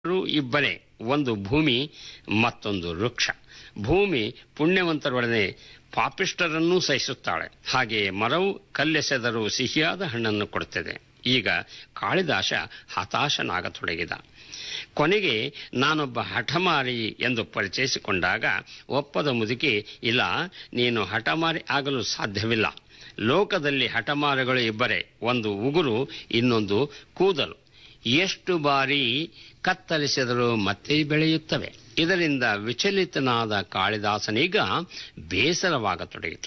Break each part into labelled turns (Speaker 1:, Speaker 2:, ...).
Speaker 1: ರು ಇಬ್ಬರೇ ಒಂದು ಭೂಮಿ ಮತ್ತೊಂದು ವೃಕ್ಷ ಭೂಮಿ ಪುಣ್ಯವಂತರೊಡನೆ ಪಾಪಿಷ್ಟರನ್ನೂ ಸಹಿಸುತ್ತಾಳೆ ಹಾಗೆಯೇ ಮರವು ಕಲ್ಲೆಸೆದರೂ ಸಿಹಿಯಾದ ಹಣ್ಣನ್ನು ಕೊಡುತ್ತದೆ ಈಗ ಕಾಳಿದಾಸ ಹತಾಶನಾಗತೊಡಗಿದ ಕೊನೆಗೆ ನಾನೊಬ್ಬ ಹಠಮಾರಿ ಎಂದು ಪರಿಚಯಿಸಿಕೊಂಡಾಗ ಒಪ್ಪದ ಮುದುಕಿ ಇಲ್ಲ ನೀನು ಹಠಮಾರಿ ಆಗಲು ಸಾಧ್ಯವಿಲ್ಲ ಲೋಕದಲ್ಲಿ ಹಠಮಾರಿಗಳು ಇಬ್ಬರೇ ಒಂದು ಉಗುರು ಇನ್ನೊಂದು ಕೂದಲು ಎಷ್ಟು ಬಾರಿ ಕತ್ತರಿಸಿದರೂ ಮತ್ತೆ ಬೆಳೆಯುತ್ತವೆ ಇದರಿಂದ ವಿಚಲಿತನಾದ ಕಾಳಿದಾಸನೀಗ ಬೇಸರವಾಗತೊಡಗಿತು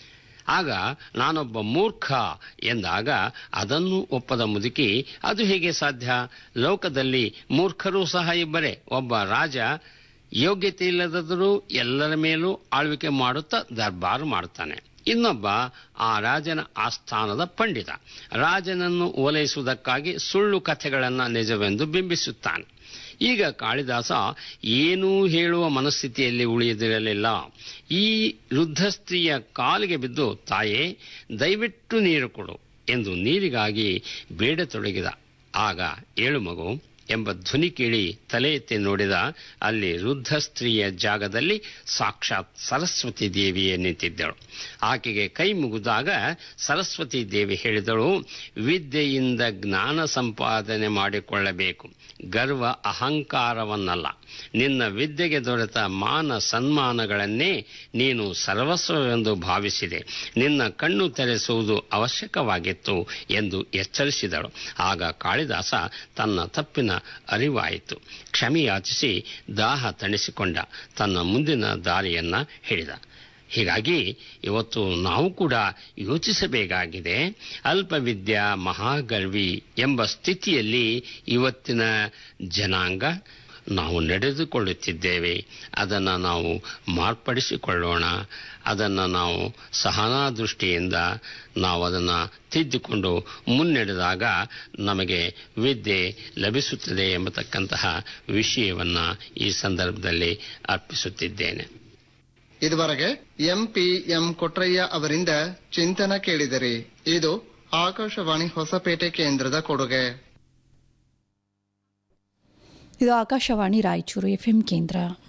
Speaker 1: ಆಗ ನಾನೊಬ್ಬ ಮೂರ್ಖ ಎಂದಾಗ ಅದನ್ನು ಒಪ್ಪದ ಮುದುಕಿ ಅದು ಹೇಗೆ ಸಾಧ್ಯ ಲೋಕದಲ್ಲಿ ಮೂರ್ಖರೂ ಸಹ ಇಬ್ಬರೇ ಒಬ್ಬ ರಾಜ ಯೋಗ್ಯತೆ ಇಲ್ಲದಾದರೂ ಎಲ್ಲರ ಮೇಲೂ ಆಳ್ವಿಕೆ ಮಾಡುತ್ತಾ ದರ್ಬಾರು ಮಾಡುತ್ತಾನೆ ಇನ್ನೊಬ್ಬ ಆ ರಾಜನ ಆಸ್ಥಾನದ ಪಂಡಿತ ರಾಜನನ್ನು ಓಲೈಸುವುದಕ್ಕಾಗಿ ಸುಳ್ಳು ಕಥೆಗಳನ್ನು ನಿಜವೆಂದು ಬಿಂಬಿಸುತ್ತಾನೆ ಈಗ ಕಾಳಿದಾಸ ಏನೂ ಹೇಳುವ ಮನಸ್ಥಿತಿಯಲ್ಲಿ ಉಳಿಯದಿರಲಿಲ್ಲ ಈ ವೃದ್ಧ ಸ್ತ್ರೀಯ ಕಾಲಿಗೆ ಬಿದ್ದು ತಾಯೇ ದಯವಿಟ್ಟು ನೀರು ಕೊಡು ಎಂದು ನೀರಿಗಾಗಿ ಬೇಡತೊಡಗಿದ ಆಗ ಏಳು ಮಗು ಎಂಬ ಧ್ವನಿ ಕೇಳಿ ತಲೆ ಎತ್ತಿ ನೋಡಿದ ಅಲ್ಲಿ ವೃದ್ಧ ಸ್ತ್ರೀಯ ಜಾಗದಲ್ಲಿ ಸಾಕ್ಷಾತ್ ಸರಸ್ವತಿ ದೇವಿಯೇ ನಿಂತಿದ್ದಳು ಆಕೆಗೆ ಕೈ ಮುಗಿದಾಗ ಸರಸ್ವತಿ ದೇವಿ ಹೇಳಿದಳು ವಿದ್ಯೆಯಿಂದ ಜ್ಞಾನ ಸಂಪಾದನೆ ಮಾಡಿಕೊಳ್ಳಬೇಕು ಗರ್ವ ಅಹಂಕಾರವನ್ನಲ್ಲ ನಿನ್ನ ವಿದ್ಯೆಗೆ ದೊರೆತ ಮಾನ ಸನ್ಮಾನಗಳನ್ನೇ ನೀನು ಸರ್ವಸ್ವವೆಂದು ಭಾವಿಸಿದೆ ನಿನ್ನ ಕಣ್ಣು ತೆರೆಸುವುದು ಅವಶ್ಯಕವಾಗಿತ್ತು ಎಂದು ಎಚ್ಚರಿಸಿದಳು ಆಗ ಕಾಳಿದಾಸ ತನ್ನ ತಪ್ಪಿನ ಅರಿವಾಯಿತು ಕ್ಷಮೆಯಾಚಿಸಿ ದಾಹ ತಣಿಸಿಕೊಂಡ ತನ್ನ ಮುಂದಿನ ದಾರಿಯನ್ನ ಹಿಡಿದ ಹೀಗಾಗಿ ಇವತ್ತು ನಾವು ಕೂಡ ಯೋಚಿಸಬೇಕಾಗಿದೆ ಅಲ್ಪವಿದ್ಯಾ ಮಹಾಗರ್ವಿ ಎಂಬ ಸ್ಥಿತಿಯಲ್ಲಿ ಇವತ್ತಿನ ಜನಾಂಗ ನಾವು ನಡೆದುಕೊಳ್ಳುತ್ತಿದ್ದೇವೆ ಅದನ್ನು ನಾವು ಮಾರ್ಪಡಿಸಿಕೊಳ್ಳೋಣ ಅದನ್ನು ನಾವು ಸಹನಾ ದೃಷ್ಟಿಯಿಂದ ನಾವು ಅದನ್ನು ತಿದ್ದಿಕೊಂಡು ಮುನ್ನಡೆದಾಗ ನಮಗೆ ವಿದ್ಯೆ ಲಭಿಸುತ್ತದೆ ಎಂಬತಕ್ಕಂತಹ ವಿಷಯವನ್ನು ಈ ಸಂದರ್ಭದಲ್ಲಿ ಅರ್ಪಿಸುತ್ತಿದ್ದೇನೆ
Speaker 2: ಇದುವರೆಗೆ ಎಂಪಿ ಎಂ ಕೊಟ್ರಯ್ಯ ಅವರಿಂದ ಚಿಂತನ ಕೇಳಿದಿರಿ ಇದು ಆಕಾಶವಾಣಿ ಹೊಸಪೇಟೆ ಕೇಂದ್ರದ ಕೊಡುಗೆ
Speaker 3: ಇದು ಆಕಾಶವಾಣಿ ರಾಯಚೂರು ಎಫ್ಎಂ ಕೇಂದ್ರ